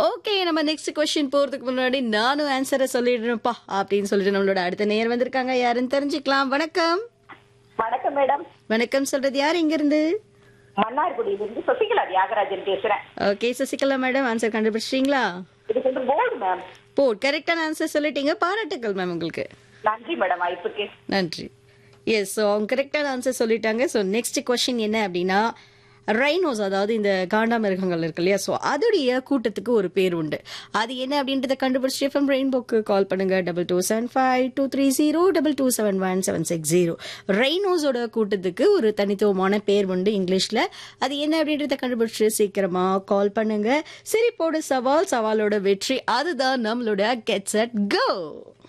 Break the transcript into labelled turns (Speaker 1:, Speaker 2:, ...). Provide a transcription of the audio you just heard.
Speaker 1: okay நம்ம next question போறதுக்கு முன்னாடி நானும் ஆன்சரை சொல்லிடுறேன்ப்பா அப்படின்னு சொல்லிட்டு நம்மளோட அடுத்த நேர் வந்திருக்காங்க யாருன்னு தெரிஞ்சுக்கலாம் வணக்கம்
Speaker 2: வணக்கம் மேடம்
Speaker 1: வணக்கம் சொல்றது யார் இங்க இருந்து
Speaker 2: மன்னார்குடியிலிருந்து சசிகலா தியாகராஜன் பேசுறேன்
Speaker 1: ஓகே சசிகலா மேடம் ஆன்சர் கண்டுபிடிச்சிட்டீங்களா
Speaker 2: இது வந்து போர்டு மேம்
Speaker 1: போ கரெக்டான ஆன்சர் சொல்லிட்டீங்க பாராட்டுக்கள் மேம் உங்களுக்கு
Speaker 2: நன்றி மேடம் வாய்ப்புக்கு
Speaker 1: நன்றி எஸ் ஸோ அவங்க கரெக்டான ஆன்சர் சொல்லிட்டாங்க ஸோ நெக்ஸ்ட் கொஷின் என்ன அப்படின்னா ரைனோஸ் அதாவது இந்த காண்டாமிருகங்கள் இருக்கு இல்லையா ஸோ அதோடைய கூட்டத்துக்கு ஒரு பேர் உண்டு அது என்ன அப்படின்றத கண்டுபிடிச்சி எஃப்எம் ரெயின்போக்கு கால் பண்ணுங்க double two seven five two three zero double two seven one seven six zero ரைனோஸோட கூட்டத்துக்கு ஒரு தனித்துவமான பேர் உண்டு இங்கிலீஷ்ல அது என்ன அப்படின்றத கண்டுபிடிச்சி சீக்கிரமா கால் பண்ணுங்க சிரிப்போட சவால் சவாலோட வெற்றி அதுதான் நம்மளோட கெட்ஸ் அட் கோ